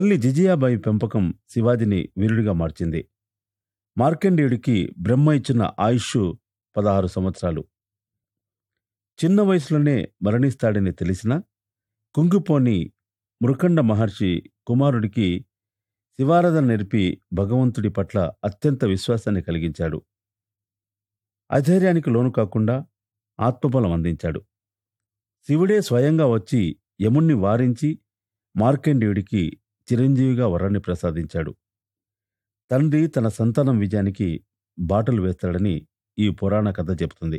తల్లి జిజియాబాయి పెంపకం శివాజిని వీరుడిగా మార్చింది మార్కండేయుడికి బ్రహ్మ ఇచ్చిన ఆయుష్ పదహారు సంవత్సరాలు చిన్న వయసులోనే మరణిస్తాడని తెలిసినా కుంగిపోని మృకండ మహర్షి కుమారుడికి శివారాధన నేర్పి భగవంతుడి పట్ల అత్యంత విశ్వాసాన్ని కలిగించాడు అధైర్యానికి లోను కాకుండా ఆత్మబలం అందించాడు శివుడే స్వయంగా వచ్చి యముణ్ణి వారించి మార్కండేయుడికి చిరంజీవిగా వరాన్ని ప్రసాదించాడు తండ్రి తన సంతానం విజయానికి బాటలు వేస్తాడని ఈ పురాణ కథ చెబుతుంది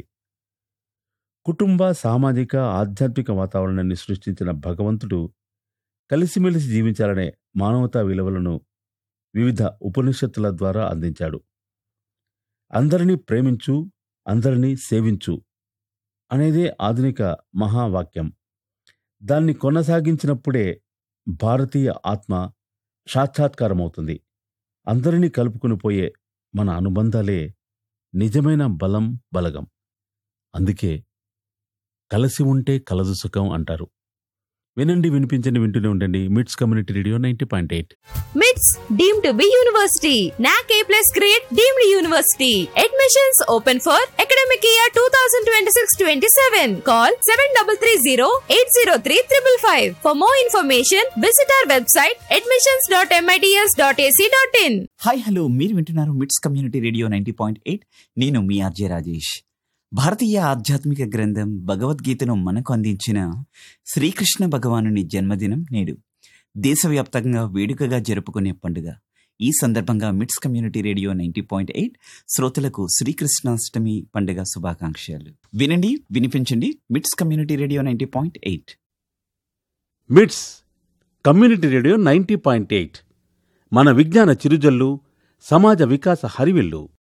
కుటుంబ సామాజిక ఆధ్యాత్మిక వాతావరణాన్ని సృష్టించిన భగవంతుడు కలిసిమెలిసి జీవించాలనే మానవతా విలువలను వివిధ ఉపనిషత్తుల ద్వారా అందించాడు అందరినీ ప్రేమించు అందరినీ సేవించు అనేదే ఆధునిక మహావాక్యం దాన్ని కొనసాగించినప్పుడే భారతీయ ఆత్మ సాక్షాత్కారమవుతుంది అందరినీ కలుపుకుని పోయే మన అనుబంధాలే నిజమైన బలం బలగం అందుకే కలిసి ఉంటే కలదు సుఖం అంటారు వినండి వినిపించండి వింటూనే ఉండండి MITS community radio ninety point eight MITS deemed to be university. NAC A plus grade deemed university. Admissions open for academic year 2026-27. Call 7330-803-555. For more information, visit our website admissions.mits.ac.in. Hi hello మీరు వింటున్నారు MITS community radio ninety point eight నేను మీ RJ Rajesh భారతీయ ఆధ్యాత్మిక గ్రంథం భగవద్గీతను మనకు అందించిన శ్రీకృష్ణ భగవానుని జన్మదినం నేడు దేశవ్యాప్తంగా వేడుకగా జరుపుకునే పండుగ ఈ సందర్భంగా MITS community radio ninety point eight శ్రోతలకు శ్రీకృష్ణాష్టమి పండుగ శుభాకాంక్షలు వినండి వినిపించండి MITS community radio ninety point eight MITS community radio ninety point eight మన విజ్ఞాన చిరుజల్లు సమాజ వికాస హరివిల్లు